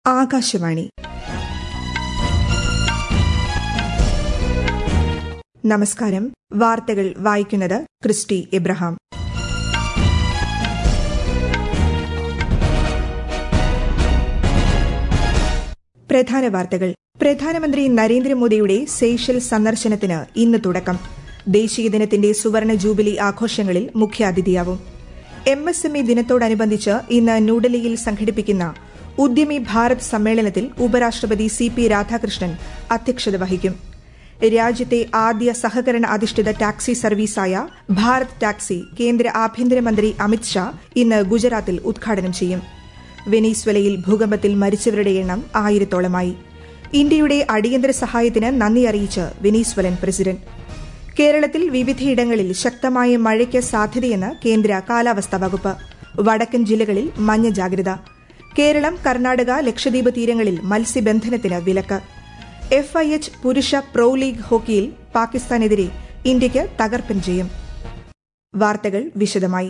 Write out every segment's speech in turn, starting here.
ആകാശവാണി നമസ്കാരം വാർത്തകൾ വായിക്കുന്നത് ക്രിസ്റ്റി എബ്രഹാം പ്രധാന വാർത്തകൾ പ്രധാനമന്ത്രി നരേന്ദ്രമോദിയുടെ സേഷ്യൽ സന്ദർശനത്തിന് ഇന്ന് തുടക്കം ദേശീയ ദിനത്തിന്റെ സുവർണ ജൂബിലി ആഘോഷങ്ങളിൽ മുഖ്യാതിഥിയാവും എം എസ് എം ഇ ദിനത്തോടനുബന്ധിച്ച് ഇന്ന് ന്യൂഡൽഹിയിൽ സംഘടിപ്പിക്കുന്ന ഉദ്യമി ഭാരത് സമ്മേളനത്തിൽ ഉപരാഷ്ട്രപതി സി പി രാധാകൃഷ്ണൻ അധ്യക്ഷത വഹിക്കും രാജ്യത്തെ ആദ്യ സഹകരണ അധിഷ്ഠിത ടാക്സി സർവീസായ ഭാരത് ടാക്സി കേന്ദ്ര ആഭ്യന്തരമന്ത്രി അമിത്ഷാ ഇന്ന് ഗുജറാത്തിൽ ഉദ്ഘാടനം ചെയ്യും വെനീസ്വലയിൽ ഭൂകമ്പത്തിൽ മരിച്ചവരുടെ എണ്ണം ആയിരത്തോളമായി ഇന്ത്യയുടെ അടിയന്തര സഹായത്തിന് നന്ദി അറിയിച്ച് വെനീസ്വലൻ പ്രസിഡന്റ് കേരളത്തിൽ വിവിധയിടങ്ങളിൽ ശക്തമായ മഴയ്ക്ക് സാധ്യതയെന്ന് കേന്ദ്ര കാലാവസ്ഥാ വകുപ്പ് വടക്കൻ ജില്ലകളിൽ മഞ്ഞ ജാഗ്രത കേരളം കർണാടക ലക്ഷദ്വീപ് തീരങ്ങളിൽ മത്സ്യബന്ധനത്തിന് വിലക്ക് എഫ് ഐ എച്ച് പുരുഷ പ്രോ ലീഗ് ഹോക്കിയിൽ പാകിസ്ഥാനെതിരെ ഇന്ത്യയ്ക്ക് തകർപ്പൻ ജയം വാർത്തകൾ വിശദമായി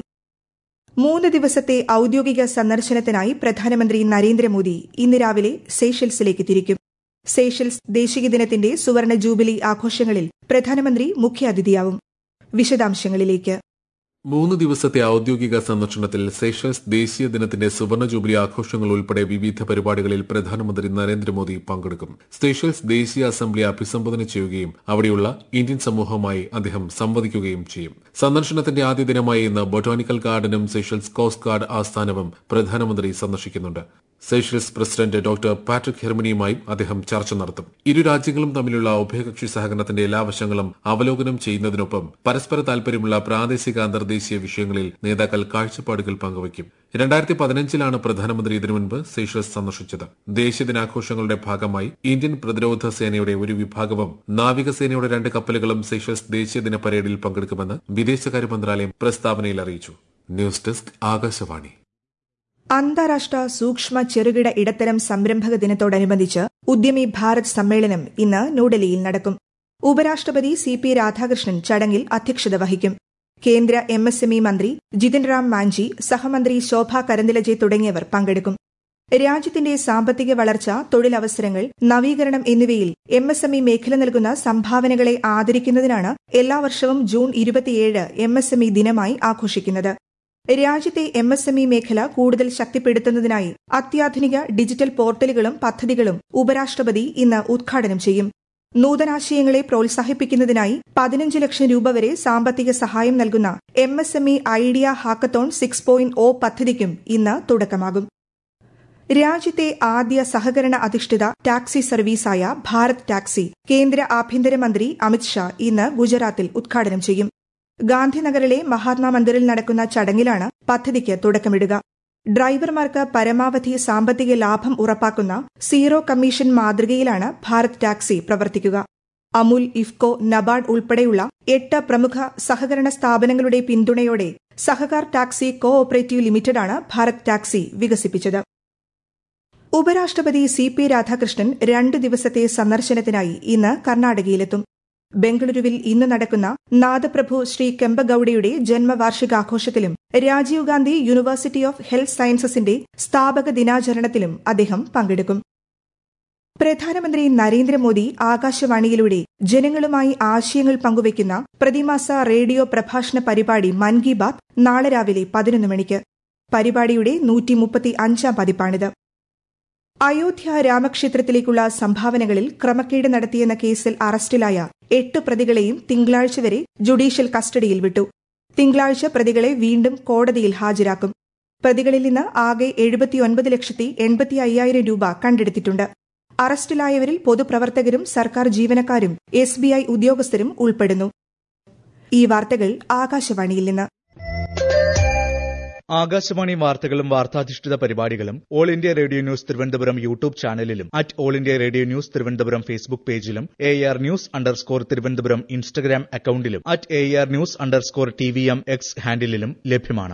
മൂന്ന് ദിവസത്തെ ഔദ്യോഗിക സന്ദർശനത്തിനായി പ്രധാനമന്ത്രി നരേന്ദ്രമോദി ഇന്ന് രാവിലെ സേഷ്യൽസിലേക്ക് തിരിക്കും സേഷ്യൽസ് ദേശീയ ദിനത്തിന്റെ സുവർണ ജൂബിലി ആഘോഷങ്ങളിൽ പ്രധാനമന്ത്രി മുഖ്യാതിഥിയാവും വിശദാംശങ്ങളിലേക്ക് മൂന്ന് ദിവസത്തെ ഔദ്യോഗിക സന്ദർശനത്തിൽ സേഷ്യൽസ് ദേശീയ ദിനത്തിന്റെ സുവർണ ജൂബിലി ആഘോഷങ്ങൾ ഉൾപ്പെടെ വിവിധ പരിപാടികളിൽ പ്രധാനമന്ത്രി നരേന്ദ്രമോദി പങ്കെടുക്കും സേഷ്യൽസ് ദേശീയ അസംബ്ലി അഭിസംബോധന ചെയ്യുകയും അവിടെയുള്ള ഇന്ത്യൻ സമൂഹവുമായി അദ്ദേഹം സംവദിക്കുകയും ചെയ്യും സന്ദർശനത്തിന്റെ ആദ്യ ദിനമായ ഇന്ന് ബൊട്ടാണിക്കൽ ഗാർഡനും സേഷ്യൽസ് കോസ്റ്റ് ഗാർഡ് ആസ്ഥാനവും പ്രധാനമന്ത്രി സന്ദർശിക്കുന്നുണ്ട് സേഷ്യൽസ് പ്രസിഡന്റ് ഡോക്ടർ പാട്രിക് ഹെർമിനിയുമായും അദ്ദേഹം ചർച്ച നടത്തും ഇരു രാജ്യങ്ങളും തമ്മിലുള്ള ഉഭയകക്ഷി സഹകരണത്തിന്റെ എല്ലാ വശങ്ങളും അവലോകനം ചെയ്യുന്നതിനൊപ്പം പരസ്പര താൽപര്യമുള്ള പ്രാദേശിക അന്തർദേശീയ വിഷയങ്ങളിൽ നേതാക്കൾ കാഴ്ചപ്പാടുകൾ പങ്കുവയ്ക്കും രണ്ടായിരത്തി പതിനഞ്ചിലാണ് പ്രധാനമന്ത്രി ഇതിനു മുൻപ് സേഷ്യൽസ് സന്ദർശിച്ചത് ദേശീയ ദിനാഘോഷങ്ങളുടെ ഭാഗമായി ഇന്ത്യൻ പ്രതിരോധ സേനയുടെ ഒരു വിഭാഗവും നാവികസേനയുടെ രണ്ട് കപ്പലുകളും സേഷ്യൽസ് ദേശീയ ദിന പരേഡിൽ പങ്കെടുക്കുമെന്ന് വിദേശകാര്യ മന്ത്രാലയം പ്രസ്താവനയിൽ അറിയിച്ചു ന്യൂസ് ഡെസ്ക് ആകാശവാണി അന്താരാഷ്ട്ര സൂക്ഷ്മ ചെറുകിട ഇടത്തരം സംരംഭക ദിനത്തോടനുബന്ധിച്ച് ഉദ്യമി ഭാരത് സമ്മേളനം ഇന്ന് ന്യൂഡൽഹിയിൽ നടക്കും ഉപരാഷ്ട്രപതി സി പി രാധാകൃഷ്ണൻ ചടങ്ങിൽ അധ്യക്ഷത വഹിക്കും കേന്ദ്ര എം എസ് എം ഇ മന്ത്രി ജിതിൻ റാം മാഞ്ചി സഹമന്ത്രി ശോഭ കരന്തിലജെ തുടങ്ങിയവർ പങ്കെടുക്കും രാജ്യത്തിന്റെ സാമ്പത്തിക വളർച്ച തൊഴിലവസരങ്ങൾ നവീകരണം എന്നിവയിൽ എം എസ് എം ഇ മേഖല നൽകുന്ന സംഭാവനകളെ ആദരിക്കുന്നതിനാണ് എല്ലാ വർഷവും ജൂൺ ഇരുപത്തിയേഴ് എം എസ് എം ഇ ദിനമായി ആഘോഷിക്കുന്നത് രാജ്യത്തെ എം എസ് എം ഇ മേഖല കൂടുതൽ ശക്തിപ്പെടുത്തുന്നതിനായി അത്യാധുനിക ഡിജിറ്റൽ പോർട്ടലുകളും പദ്ധതികളും ഉപരാഷ്ട്രപതി ഇന്ന് ഉദ്ഘാടനം ചെയ്യും നൂതനാശയങ്ങളെ പ്രോത്സാഹിപ്പിക്കുന്നതിനായി പതിനഞ്ച് ലക്ഷം രൂപ വരെ സാമ്പത്തിക സഹായം നൽകുന്ന M S M E idea hackathon six point O പദ്ധതിക്കും ഇന്ന് തുടക്കമാകും രാജ്യത്തെ ആദ്യ സഹകരണ അധിഷ്ഠിത ടാക്സി സർവീസായ ഭാരത് ടാക്സി കേന്ദ്ര ആഭ്യന്തരമന്ത്രി അമിത്ഷാ ഇന്ന് ഗുജറാത്തിൽ ഉദ്ഘാടനം ചെയ്യും ഗാന്ധിനഗറിലെ മഹാത്മാ മന്ദിറിൽ നടക്കുന്ന ചടങ്ങിലാണ് പദ്ധതിക്ക് തുടക്കമിടുക ഡ്രൈവർമാർക്ക് പരമാവധി സാമ്പത്തിക ലാഭം ഉറപ്പാക്കുന്ന സീറോ കമ്മീഷൻ മാതൃകയിലാണ് ഭാരത് ടാക്സി പ്രവർത്തിക്കുക അമുൽ ഇഫ്കോ നബാർഡ് ഉൾപ്പെടെയുള്ള എട്ട് പ്രമുഖ സഹകരണ സ്ഥാപനങ്ങളുടെ പിന്തുണയോടെ സഹകാർ ടാക്സി കോ ഓപ്പറേറ്റീവ് ലിമിറ്റഡാണ് ഭാരത് ടാക്സി വികസിപ്പിച്ചത് ഉപരാഷ്ട്രപതി സി പി രാധാകൃഷ്ണൻ രണ്ടു ദിവസത്തെ സന്ദർശനത്തിനായി ഇന്ന് കർണാടകയിലെത്തും ബംഗളൂരുവിൽ ഇന്ന് നടക്കുന്ന നാദപ്രഭു ശ്രീ കെമ്പഗൌഡയുടെ ജന്മവാർഷികാഘോഷത്തിലും Rajiv Gandhi university of health സയൻസസിന്റെ സ്ഥാപക ദിനാചരണത്തിലും അദ്ദേഹം പങ്കെടുക്കും പ്രധാനമന്ത്രി നരേന്ദ്രമോദി ആകാശവാണിയിലൂടെ ജനങ്ങളുമായി ആശയങ്ങൾ പങ്കുവയ്ക്കുന്ന പ്രതിമാസ റേഡിയോ പ്രഭാഷണ പരിപാടി മൻ കി ബാത് നാളെ രാവിലെ പതിനൊന്ന് മണിക്ക് പരിപാടിയുടെ നൂറ്റി മുപ്പത്തി അഞ്ചാം പതിപ്പാണിത് അയോധ്യ രാമക്ഷേത്രത്തിലേക്കുള്ള സംഭാവനകളിൽ ക്രമക്കേട് നടത്തിയെന്ന കേസിൽ അറസ്റ്റിലായ എട്ട് പ്രതികളെയും തിങ്കളാഴ്ച വരെ ജുഡീഷ്യൽ കസ്റ്റഡിയിൽ വിട്ടു തിങ്കളാഴ്ച പ്രതികളെ വീണ്ടും കോടതിയിൽ ഹാജരാക്കും പ്രതികളിൽ നിന്ന് ആകെ എഴുപത്തിയൊൻപത് ലക്ഷത്തി എൺപത്തി അയ്യായിരം രൂപ കണ്ടെടുത്തിട്ടുണ്ട് അറസ്റ്റിലായവരിൽ പൊതുപ്രവർത്തകരും സർക്കാർ ജീവനക്കാരും എസ് ബി ഐ ഉദ്യോഗസ്ഥരും ഉൾപ്പെടുന്നു ഈ വാർത്തകൾ ആകാശവാണിയിൽ നിന്ന് ആകാശവാണി വാർത്തകളും വാർത്താധിഷ്ഠിത പരിപാടികളും all India radio news Thiruvananthapuram YouTube ചാനലിലും at all India radio news Thiruvananthapuram Facebook പേജിലും A R news underscore Thiruvananthapuram Instagram അക്കൌണ്ടിലും at A R news underscore T V M X ഹാൻഡിലും ലഭ്യമാണ്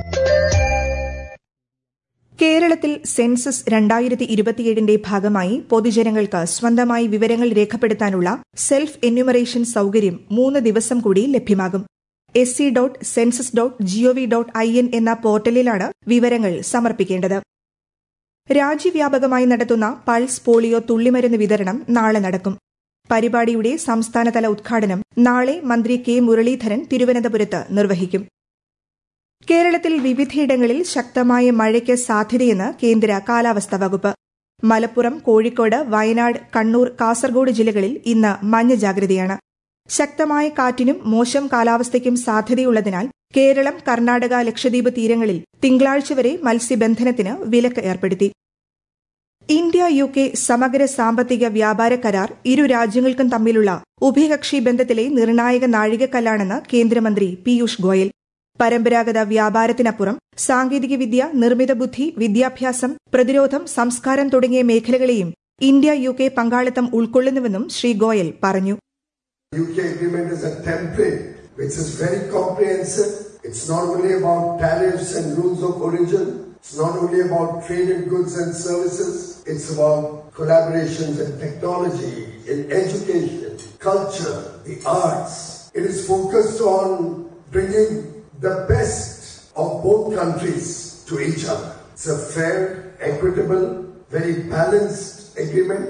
കേരളത്തിൽ സെൻസസ് രണ്ടായിരത്തി ഇരുപത്തിയേഴിന്റെ ഭാഗമായി പൊതുജനങ്ങൾക്ക് സ്വന്തമായി വിവരങ്ങൾ രേഖപ്പെടുത്താനുള്ള സെൽഫ് എന്യൂമറേഷൻ സൌകര്യം മൂന്ന് ദിവസം കൂടി ലഭ്യമാകും S C dot census dot G O V dot I N എന്ന പോർട്ടലിലാണ് വിവരങ്ങൾ സമർപ്പിക്കേണ്ടത് രാജ്യവ്യാപകമായി നടത്തുന്ന പൾസ് പോളിയോ തുള്ളിമരുന്ന് വിതരണം നാളെ നടക്കും പരിപാടിയുടെ സംസ്ഥാനതല ഉദ്ഘാടനം നാളെ മന്ത്രി കെ മുരളീധരൻ തിരുവനന്തപുരത്ത് നിർവഹിക്കും കേരളത്തിൽ വിവിധയിടങ്ങളിൽ ശക്തമായ മഴയ്ക്ക് സാധ്യതയെന്ന് കേന്ദ്ര കാലാവസ്ഥാ വകുപ്പ് മലപ്പുറം കോഴിക്കോട് വയനാട് കണ്ണൂർ കാസർഗോഡ് ജില്ലകളിൽ ഇന്ന് മഞ്ഞ ജാഗ്രതയാണ് ശക്തമായ കാറ്റിനും മോശം കാലാവസ്ഥയ്ക്കും സാധ്യതയുള്ളതിനാൽ കേരളം കർണാടക ലക്ഷദ്വീപ് തീരങ്ങളിൽ തിങ്കളാഴ്ച വരെ മത്സ്യബന്ധനത്തിന് വിലക്ക് ഏർപ്പെടുത്തി ഇന്ത്യ യു കെ സമഗ്ര സാമ്പത്തിക വ്യാപാര കരാർ ഇരു രാജ്യങ്ങൾക്കും തമ്മിലുള്ള ഉഭയകക്ഷി ബന്ധത്തിലെ നിർണായക നാഴികക്കല്ലാണെന്ന് കേന്ദ്രമന്ത്രി പീയൂഷ് ഗോയൽ പരമ്പരാഗത വ്യാപാരത്തിനപ്പുറം സാങ്കേതികവിദ്യ നിർമ്മിത ബുദ്ധി വിദ്യാഭ്യാസം പ്രതിരോധം സംസ്കാരം തുടങ്ങിയ മേഖലകളെയും ഇന്ത്യ യു കെ പങ്കാളിത്തം ഉൾക്കൊള്ളുന്നുവെന്നും ശ്രീ ഗോയൽ പറഞ്ഞു UK agreement is a template which is very comprehensive. It's not only about tariffs and rules of origin. It's not only about trade in goods and services. It's about collaborations in technology, in education, culture, the arts. It is focused on bringing the best of both countries to each other. It's a fair, equitable, very balanced agreement.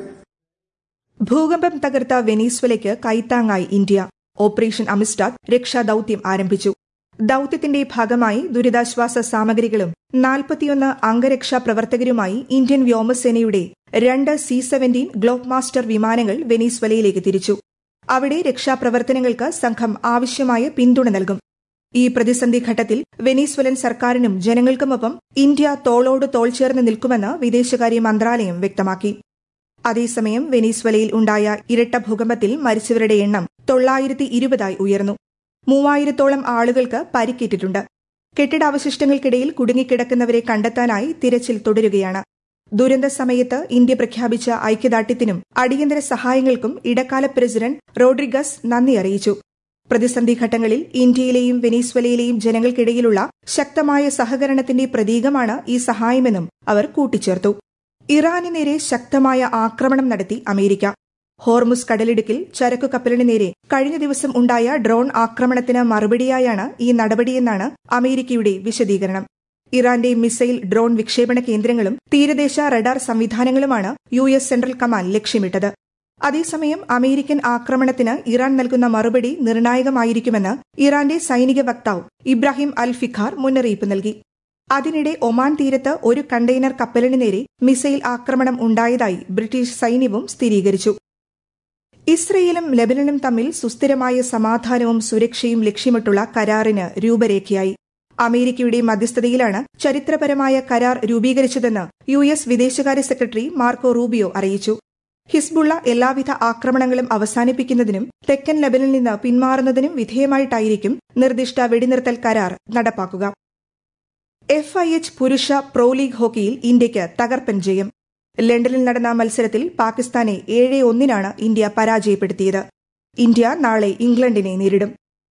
ഭൂകമ്പം തകർത്ത വെനീസ്വലയ്ക്ക് കൈത്താങ്ങായി India operation അമിസ്റ്റാദ് രക്ഷാദൌത്യം ആരംഭിച്ചു ദൌത്യത്തിന്റെ ഭാഗമായി ദുരിതാശ്വാസ സാമഗ്രികളും നാൽപ്പത്തിയൊന്ന് അംഗരക്ഷാ പ്രവർത്തകരുമായി Indian വ്യോമസേനയുടെ രണ്ട് സി സെവന്റീൻ ഗ്ലോബ് മാസ്റ്റർ വിമാനങ്ങൾ വെനീസ്വലയിലേക്ക് തിരിച്ചു അവിടെ രക്ഷാപ്രവർത്തനങ്ങൾക്ക് സംഘം ആവശ്യമായ പിന്തുണ നൽകും ഈ പ്രതിസന്ധി ഘട്ടത്തിൽ വെനീസ്വലൻ സർക്കാരിനും ജനങ്ങൾക്കുമൊപ്പം ഇന്ത്യ തോളോട് തോൾ ചേർന്ന് നിൽക്കുമെന്ന് വിദേശകാര്യ മന്ത്രാലയം വ്യക്തമാക്കി അതേസമയം വെനീസ്വലയിൽ ഉണ്ടായ ഇരട്ട ഭൂകമ്പത്തിൽ മരിച്ചവരുടെ എണ്ണം തൊള്ളായിരത്തി ഇരുപതായി ഉയർന്നു മൂവായിരത്തോളം ആളുകൾക്ക് പരിക്കേറ്റിട്ടുണ്ട് കെട്ടിടാവശിഷ്ടങ്ങൾക്കിടയിൽ കുടുങ്ങിക്കിടക്കുന്നവരെ കണ്ടെത്താനായി തിരച്ചിൽ തുടരുകയാണ് ദുരന്ത സമയത്ത് ഇന്ത്യ പ്രഖ്യാപിച്ച ഐക്യദാർഢ്യത്തിനും അടിയന്തര സഹായങ്ങൾക്കും ഇടക്കാല പ്രസിഡന്റ് റോഡ്രിഗസ് നന്ദി അറിയിച്ചു പ്രതിസന്ധി ഘട്ടങ്ങളിൽ ഇന്ത്യയിലെയും വെനീസ്വലയിലെയും ജനങ്ങൾക്കിടയിലുള്ള ശക്തമായ സഹകരണത്തിന്റെ പ്രതീകമാണ് ഈ സഹായമെന്നും അവർ കൂട്ടിച്ചേർത്തു ഇറാന് നേരെ ശക്തമായ ആക്രമണം നടത്തി അമേരിക്ക ഹോർമുസ് കടലിടുക്കിൽ ചരക്കു കപ്പലിന് നേരെ കഴിഞ്ഞ ദിവസം ഉണ്ടായ ഡ്രോൺ ആക്രമണത്തിന് മറുപടിയായാണ് ഈ നടപടിയെന്നാണ് അമേരിക്കയുടെ വിശദീകരണം ഇറാന്റെ മിസൈൽ ഡ്രോൺ വിക്ഷേപണ കേന്ദ്രങ്ങളും തീരദേശ റഡാർ സംവിധാനങ്ങളുമാണ് യു എസ് സെൻട്രൽ കമാൻഡ് ലക്ഷ്യമിട്ടത് അതേസമയം അമേരിക്കൻ ആക്രമണത്തിന് ഇറാൻ നൽകുന്ന മറുപടി നിർണായകമായിരിക്കുമെന്ന് ഇറാന്റെ സൈനിക വക്താവ് ഇബ്രാഹിം അൽ ഫിഖാർ മുന്നറിയിപ്പ് നൽകി അതിനിടെ ഒമാൻ തീരത്ത് ഒരു കണ്ടെയ്നർ കപ്പലിന് നേരെ മിസൈൽ ആക്രമണം ഉണ്ടായതായി ബ്രിട്ടീഷ് സൈന്യവും സ്ഥിരീകരിച്ചു ഇസ്രയേലും ലെബനനും തമ്മിൽ സുസ്ഥിരമായ സമാധാനവും സുരക്ഷയും ലക്ഷ്യമിട്ടുള്ള കരാറിന് രൂപരേഖയായി അമേരിക്കയുടെ മധ്യസ്ഥതയിലാണ് ചരിത്രപരമായ കരാർ രൂപീകരിച്ചതെന്ന് യു എസ് വിദേശകാര്യ സെക്രട്ടറി മാർക്കോ റൂബിയോ അറിയിച്ചു ഹിസ്ബുള്ള എല്ലാവിധ ആക്രമണങ്ങളും അവസാനിപ്പിക്കുന്നതിനും തെക്കൻ ലെബനിൽ നിന്ന് പിന്മാറുന്നതിനും വിധേയമായിട്ടായിരിക്കും നിർദ്ദിഷ്ട വെടിനിർത്തൽ കരാർ നടപ്പാക്കുക എഫ് ഐ എച്ച് പുരുഷ പ്രോ ലീഗ് ഹോക്കിയിൽ ഇന്ത്യയ്ക്ക് തകർപ്പൻ ജയം ലണ്ടനിൽ നടന്ന മത്സരത്തിൽ പാകിസ്ഥാനെ ഏഴ് ഒന്നിനാണ് ഇന്ത്യ പരാജയപ്പെടുത്തിയത് ഇന്ത്യ നാളെ ഇംഗ്ലണ്ടിനെ നേരിടും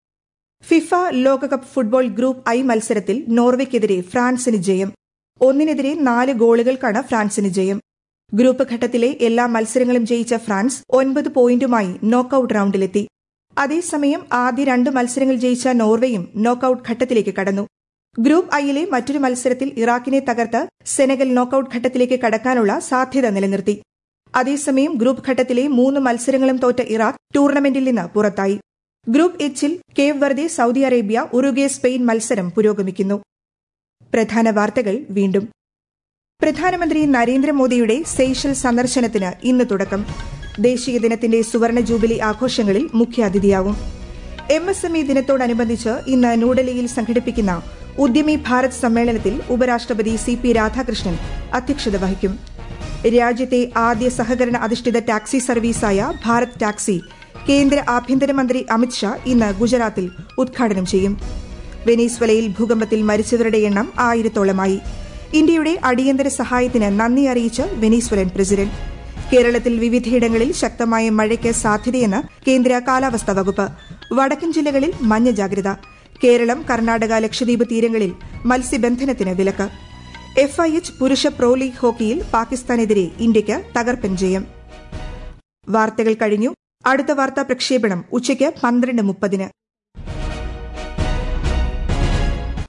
ഫിഫ ലോകകപ്പ് ഫുട്ബോൾ ഗ്രൂപ്പ് ഐ മത്സരത്തിൽ നോർവെക്കെതിരെ ഫ്രാൻസിന് ജയം ഒന്നിനെതിരെ നാല് ഗോളുകൾക്കാണ് ഫ്രാൻസിന് ജയം ഗ്രൂപ്പ് ഘട്ടത്തിലെ എല്ലാ മത്സരങ്ങളും ജയിച്ച ഫ്രാൻസ് ഒൻപത് പോയിന്റുമായി നോക്കൌട്ട് റൌണ്ടിലെത്തി അതേസമയം ആദ്യ രണ്ട് മത്സരങ്ങൾ ജയിച്ച നോർവേയും നോക്കൌട്ട് ഘട്ടത്തിലേക്ക് കടന്നു ഗ്രൂപ്പ് ഐയിലെ മറ്റൊരു മത്സരത്തിൽ ഇറാഖിനെ തകർത്ത് സെനഗൽ നോക്കൌട്ട് ഘട്ടത്തിലേക്ക് കടക്കാനുള്ള സാധ്യത നിലനിർത്തി അതേസമയം ഗ്രൂപ്പ് ഘട്ടത്തിലെ മൂന്ന് മത്സരങ്ങളും തോറ്റ ഇറാഖ് ടൂർണമെന്റിൽ നിന്ന് പുറത്തായി ഗ്രൂപ്പ് എച്ചിൽ Cape Verde Saudi Arabia Uruguay Spain മത്സരം പുരോഗമിക്കുന്നു പ്രധാന വാർത്തകൾ വീണ്ടും പ്രധാനമന്ത്രി നരേന്ദ്രമോദിയുടെ സെയ്ഷൽ സന്ദർശനത്തിന് ഇന്ന് തുടക്കം ദേശീയ ദിനത്തിന്റെ സുവർണ ജൂബിലി ആഘോഷങ്ങളിൽ മുഖ്യാതിഥിയാവും എം എസ് എം ഇ ദിനത്തോടനുബന്ധിച്ച് ഇന്ന് ന്യൂഡൽഹിയിൽ സംഘടിപ്പിക്കുന്ന ഉദ്യമി ഭാരത് സമ്മേളനത്തിൽ ഉപരാഷ്ട്രപതി സി പി രാധാകൃഷ്ണൻ അധ്യക്ഷത വഹിക്കും രാജ്യത്തെ ആദ്യ സഹകരണ അധിഷ്ഠിത ടാക്സി സർവീസായ ഭാരത് ടാക്സി കേന്ദ്ര ആഭ്യന്തരമന്ത്രി അമിത്ഷാ ഇന്ന് ഗുജറാത്തിൽ ഉദ്ഘാടനം ചെയ്യും വെനീസ്വലയിൽ ഭൂകമ്പത്തിൽ മരിച്ചവരുടെ എണ്ണം ആയിരത്തോളമായി ഇന്ത്യയുടെ അടിയന്തര സഹായത്തിന് നന്ദി അറിയിച്ച് വെനീസ്വലൻ പ്രസിഡന്റ് കേരളത്തിൽ വിവിധയിടങ്ങളിൽ ശക്തമായ മഴയ്ക്ക് സാധ്യതയെന്ന് കേന്ദ്ര കാലാവസ്ഥാ വകുപ്പ് വടക്കൻ ജില്ലകളിൽ മഞ്ഞ ജാഗ്രത കേരളം കർണാടക ലക്ഷദ്വീപ് തീരങ്ങളിൽ മത്സ്യബന്ധനത്തിന് വിലക്ക് എഫ് ഐ എച്ച് പുരുഷ പ്രോ ലീഗ് ഹോക്കിയിൽ പാകിസ്ഥാനെതിരെ ഇന്ത്യയ്ക്ക് തകർപ്പൻ ജയം വാർത്തകൾ കഴിഞ്ഞു അടുത്ത വാർത്താ പ്രക്ഷേപണം ഉച്ചയ്ക്ക് പന്ത്രണ്ട് മുപ്പതിന്